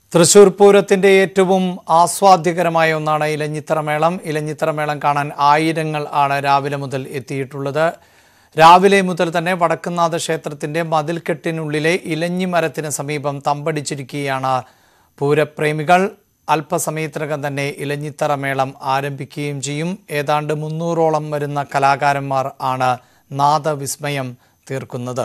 തൃശൂർ പൂരത്തിന്റെ ഏറ്റവും ആസ്വാദ്യകരമായ ഒന്നാണ് ഇലഞ്ഞിത്തറ മേളം ഇലഞ്ഞിത്തറ മേളം കാണാൻ ആയിരങ്ങൾ ആണ് രാവിലെ മുതൽ എത്തിയിട്ടുള്ളത് രാവിലെ മുതൽ തന്നെ വടക്കുന്നാഥ ക്ഷേത്രത്തിന്റെ മതിൽക്കെട്ടിനുള്ളിലെ ഇലഞ്ഞി മരത്തിന് സമീപം തമ്പടിച്ചിരിക്കുകയാണ് പൂരപ്രേമികൾ അല്പസമയത്തിനകം തന്നെ ഇലഞ്ഞിത്തറ മേളം ആരംഭിക്കുകയും ചെയ്യും ഏതാണ്ട് മുന്നൂറോളം വരുന്ന കലാകാരന്മാർ ആണ് നാദവിസ്മയം തീർക്കുന്നത്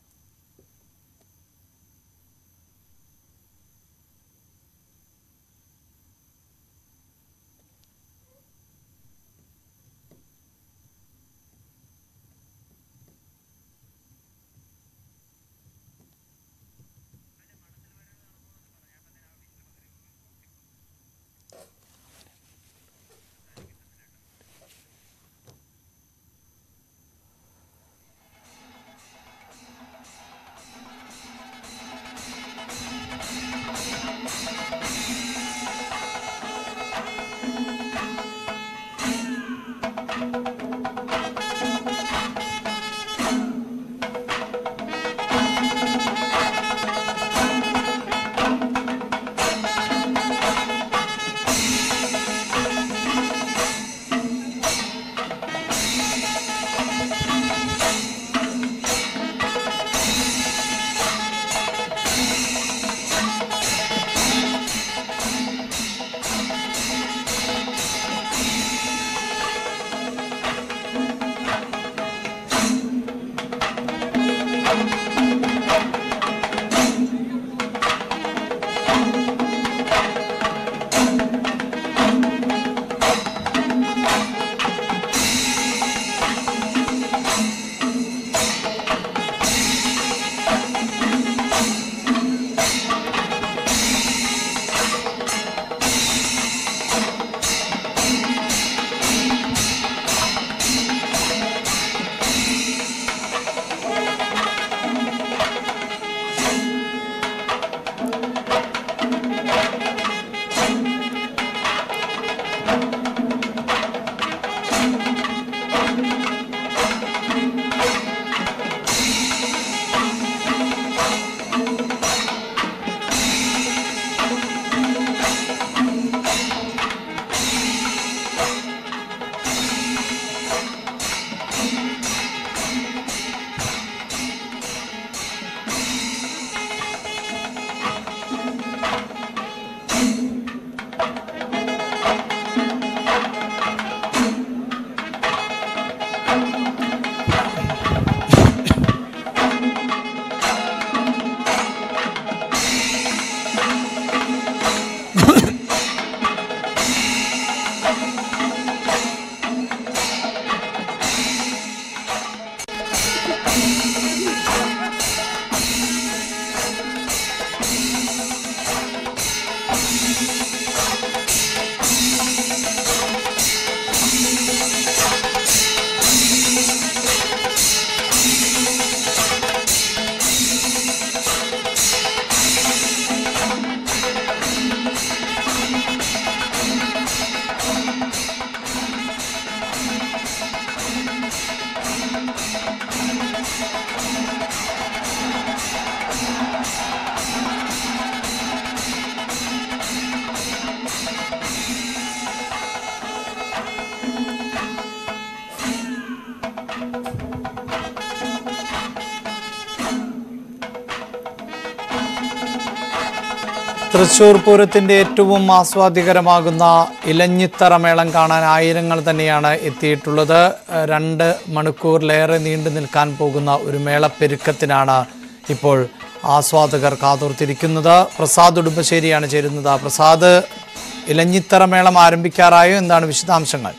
തൃശൂർ പൂരത്തിന്റെ ഏറ്റവും ആസ്വാദ്യകരമാകുന്ന ഇലഞ്ഞിത്തറ മേളം കാണാൻ ആയിരങ്ങൾ തന്നെയാണ് എത്തിയിട്ടുള്ളത് ഏഹ് രണ്ട് മണിക്കൂറിലേറെ നീണ്ടു നിൽക്കാൻ പോകുന്ന ഒരു മേളപ്പെരുക്കത്തിനാണ് ഇപ്പോൾ ആസ്വാദകർ കാതോർത്തിരിക്കുന്നത് പ്രസാദ് ഉടുമ്പശ്ശേരിയാണ് ചേരുന്നത് പ്രസാദ് ഇലഞ്ഞിത്തറ മേളം ആരംഭിക്കാറായോ എന്താണ് വിശദാംശങ്ങൾ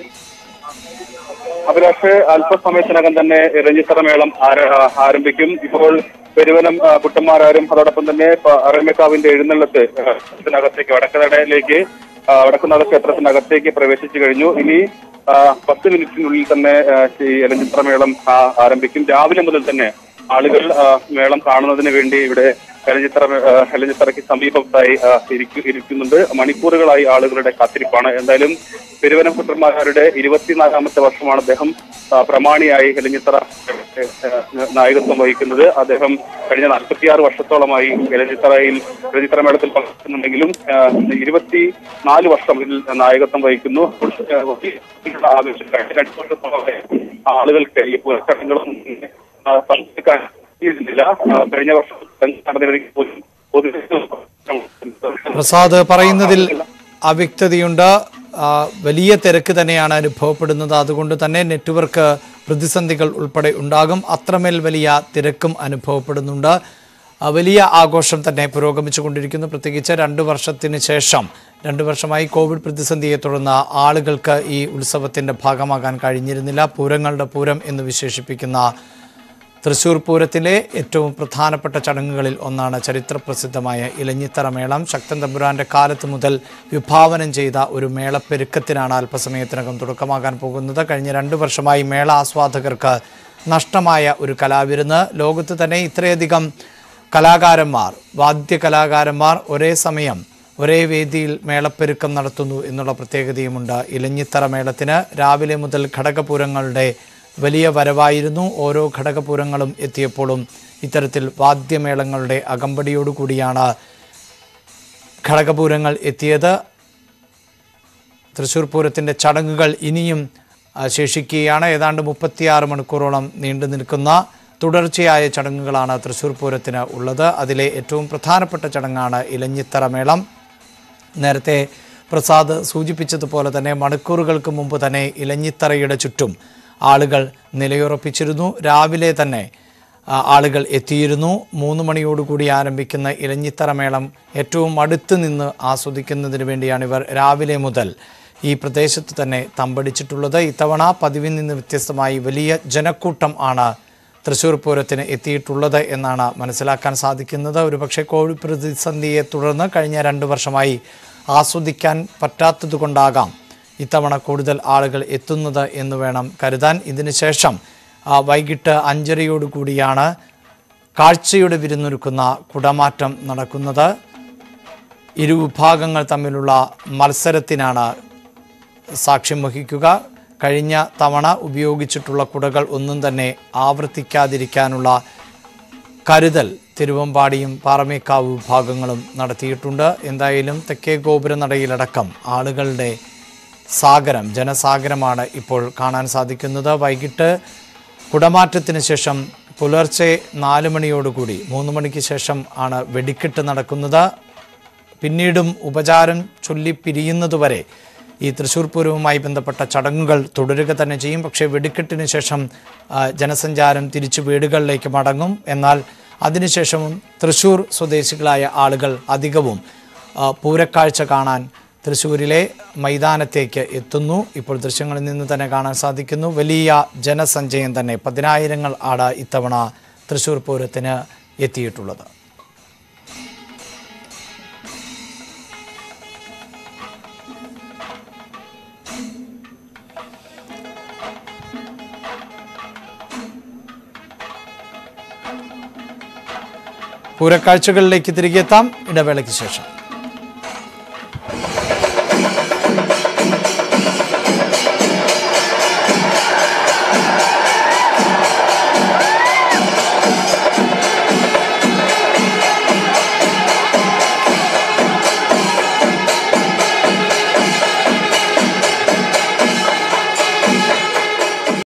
അഭിലാഷ് അല്പസമയത്തിനകം തന്നെ ഇറങ്ങിത്തറ മേളം ആര- ആരംഭിക്കും ഇപ്പോൾ പെരുവനം ആ, കുട്ടന്മാരാരും അതോടൊപ്പം തന്നെ പ- അറമേക്കാവിന്റെ എഴുന്നള്ളത്ത് ആ, ക്ഷേത്രത്തിനകത്തേക്ക് വടക്കനടയിലേക്ക് ആ, വടക്കുന്നാഥ ക്ഷേത്രത്തിനകത്തേക്ക് പ്രവേശിച്ചു കഴിഞ്ഞു ഇനി ആ, പത്ത് മിനിറ്റിനുള്ളിൽ തന്നെ ആ, ഈ ഇലഞ്ഞിത്ര മേളം ആ, ആരംഭിക്കും രാവിലെ മുതൽ തന്നെ ആളുകൾ ആ, മേളം കാണുന്നതിന് വേണ്ടി ഇവിടെ എലഞ്ഞിത്തറ ആ, എലഞ്ഞിത്തറയ്ക്ക് സമീപത്തായി ആ, ഇരിക്കു- ഇരിക്കുന്നുണ്ട് മണിക്കൂറുകളായി ആളുകളുടെ കാത്തിരിപ്പാണ് എന്തായാലും പെരുവനം പുത്രന്മാരുടെ ഇരുപത്തിനാലാമത്തെ വർഷമാണ് അദ്ദേഹം ആ, പ്രമാണിയായി എലഞ്ഞിത്തറ ആ, നായകത്വം വഹിക്കുന്നത് അദ്ദേഹം കഴിഞ്ഞ നാൽപ്പത്തിയാറ് വർഷത്തോളമായി എലഞ്ഞിത്തറയിൽ എലഞ്ഞിത്തറ മേളത്തിൽ പങ്കെടുക്കുന്നുണ്ടെങ്കിലും ആ, ഇരുപത്തി നാല് വർഷം ഇതിൽ നായകത്വം വഹിക്കുന്നു ആ, വലിയ ആവേശം കഴിഞ്ഞ രണ്ട് വർഷത്തോളമായി ആളുകൾക്ക് ഈ പുരസ്കാരങ്ങളും ആ, പങ്കെടുക്കാൻ കഴിയുന്നില്ല ആ, കഴിഞ്ഞ വർഷം നടന്നിരുന്നെങ്കിൽ പോലും പൊതുവെ പ്രസാദ് പറയുന്നതിൽ അവ്യക്തതയുണ്ട് ആ, വലിയ തിരക്ക് തന്നെയാണ് അനുഭവപ്പെടുന്നത് അതുകൊണ്ട് തന്നെ നെറ്റ്വർക്ക് പ്രതിസന്ധികൾ ഉൾപ്പെടെ ഉണ്ടാകും അത്രമേൽ വലിയ തിരക്കും അനുഭവപ്പെടുന്നുണ്ട് ആ, വലിയ ആഘോഷം തന്നെ പുരോഗമിച്ചുകൊണ്ടിരിക്കുന്നു പ്രത്യേകിച്ച് രണ്ട് വർഷത്തിന് ശേഷം രണ്ട് വർഷമായി കോവിഡ് പ്രതിസന്ധിയെ തുടർന്ന് ആളുകൾക്ക് ഈ ഉത്സവത്തിൻ്റെ ഭാഗമാകാൻ കഴിഞ്ഞിരുന്നില്ല പൂരങ്ങളുടെ പൂരം എന്ന് വിശേഷിപ്പിക്കുന്ന തൃശൂർ പൂരത്തിലെ ഏറ്റവും പ്രധാനപ്പെട്ട ചടങ്ങുകളിൽ ഒന്നാണ് ചരിത്രപ്രസിദ്ധമായ ഇലഞ്ഞിത്തറ മേളം ശക്തൻ തമ്പുരാന്റെ കാലത്ത് മുതൽ വിഭാവനം ചെയ്ത ഒരു മേളപ്പെരുക്കത്തിനാണ് അല്പസമയത്തിനകം തുടക്കമാകാൻ പോകുന്നത് കഴിഞ്ഞ രണ്ട് വർഷമായി മേള ആസ്വാദകർക്ക് നഷ്ടമായ ഒരു കലാവിരുന്ന് ലോകത്ത് തന്നെ ഇത്രയധികം കലാകാരന്മാർ വാദ്യ കലാകാരന്മാർ ഒരേ സമയം ഒരേ വേദിയിൽ മേളപ്പെരുക്കം നടത്തുന്നു എന്നുള്ള പ്രത്യേകതയുമുണ്ട് ഇലഞ്ഞിത്തറ മേളത്തിന് രാവിലെ മുതൽ ഘടകപൂരങ്ങളുടെ വലിയ വരവായിരുന്നു ഓരോ ഘടകപൂരങ്ങളും എത്തിയപ്പോഴും ഇത്തരത്തിൽ വാദ്യമേളങ്ങളുടെ അകമ്പടിയോടുകൂടിയാണ് ഘടകപൂരങ്ങൾ എത്തിയത് തൃശ്ശൂർ പൂരത്തിൻ്റെ ചടങ്ങുകൾ ഇനിയും ആ, ശേഷിക്കുകയാണ് ഏതാണ്ട് മുപ്പത്തിയാറ് മണിക്കൂറോളം നീണ്ടു നിൽക്കുന്ന തുടർച്ചയായ ചടങ്ങുകളാണ് തൃശ്ശൂർ പൂരത്തിന് ഉള്ളത് അതിലെ ഏറ്റവും പ്രധാനപ്പെട്ട ചടങ്ങാണ് ഇലഞ്ഞിത്തറ മേളം നേരത്തെ പ്രസാദ് സൂചിപ്പിച്ചതുപോലെ തന്നെ മണിക്കൂറുകൾക്ക് മുമ്പ് തന്നെ ഇലഞ്ഞിത്തറയുടെ ചുറ്റും ആളുകൾ നിലയുറപ്പിച്ചിരുന്നു രാവിലെ തന്നെ ആ, ആളുകൾ എത്തിയിരുന്നു മൂന്ന് മണിയോടുകൂടി ആരംഭിക്കുന്ന ഇലഞ്ഞിത്തറ മേളം ഏറ്റവും അടുത്ത് നിന്ന് ആസ്വദിക്കുന്നതിന് വേണ്ടിയാണ് ഇവർ രാവിലെ മുതൽ ഈ പ്രദേശത്ത് തന്നെ തമ്പടിച്ചിട്ടുള്ളത് ഇത്തവണ പതിവിൽ നിന്ന് വ്യത്യസ്തമായി വലിയ ജനക്കൂട്ടം ആണ് തൃശ്ശൂർ പൂരത്തിന് എത്തിയിട്ടുള്ളത് എന്നാണ് മനസ്സിലാക്കാൻ സാധിക്കുന്നത് ഒരുപക്ഷെ കോവിഡ് പ്രതിസന്ധിയെ തുടർന്ന് കഴിഞ്ഞ രണ്ട് വർഷമായി ആസ്വദിക്കാൻ പറ്റാത്തതുകൊണ്ടാകാം ഇത്തവണ കൂടുതൽ ആളുകൾ എത്തുന്നത് എന്ന് വേണം കരുതാൻ ഇതിനുശേഷം ആ, വൈകിട്ട് അഞ്ചരയോടുകൂടിയാണ് കാഴ്ചയുടെ വിരുന്നൊരുക്കുന്ന കുടമാറ്റം നടക്കുന്നത് ഇരു വിഭാഗങ്ങൾ തമ്മിലുള്ള മത്സരത്തിനാണ് സാക്ഷ്യം വഹിക്കുക കഴിഞ്ഞ തവണ ഉപയോഗിച്ചിട്ടുള്ള കുടകൾ ഒന്നും തന്നെ ആവർത്തിക്കാതിരിക്കാനുള്ള കരുതൽ തിരുവമ്പാടിയും പാറമേക്കാവ് വിഭാഗങ്ങളും നടത്തിയിട്ടുണ്ട് എന്തായാലും തെക്കേ ഗോപുരനടയിലടക്കം ആളുകളുടെ സാഗരം ജനസാഗരമാണ് ഇപ്പോൾ കാണാൻ സാധിക്കുന്നത് വൈകിട്ട് കുടമാറ്റത്തിന് ശേഷം പുലർച്ചെ നാല് മണിയോടുകൂടി മൂന്ന് മണിക്ക് ശേഷം ആണ് വെടിക്കെട്ട് നടക്കുന്നത് പിന്നീടും ഉപചാരം ചൊല്ലി പിരിയുന്നതുവരെ ഈ തൃശ്ശൂർ പൂരവുമായി ബന്ധപ്പെട്ട ചടങ്ങുകൾ തുടരുക തന്നെ ചെയ്യും പക്ഷേ വെടിക്കെട്ടിന് ശേഷം ആ, ജനസഞ്ചാരം തിരിച്ചു വീടുകളിലേക്ക് മടങ്ങും എന്നാൽ അതിനുശേഷവും തൃശ്ശൂർ സ്വദേശികളായ ആളുകൾ അധികവും ആ, പൂരക്കാഴ്ച കാണാൻ തൃശ്ശൂരിലെ മൈതാനത്തേക്ക് എത്തുന്നു ഇപ്പോൾ ദൃശ്യങ്ങളിൽ നിന്ന് തന്നെ കാണാൻ സാധിക്കുന്നു വലിയ ജനസഞ്ചയം തന്നെ പതിനായിരങ്ങൾ ആണ് ഇത്തവണ തൃശ്ശൂർ പൂരത്തിന് എത്തിയിട്ടുള്ളത് പൂരക്കാഴ്ചകളിലേക്ക് തിരികെ എത്താം ഇടവേളയ്ക്ക് ശേഷം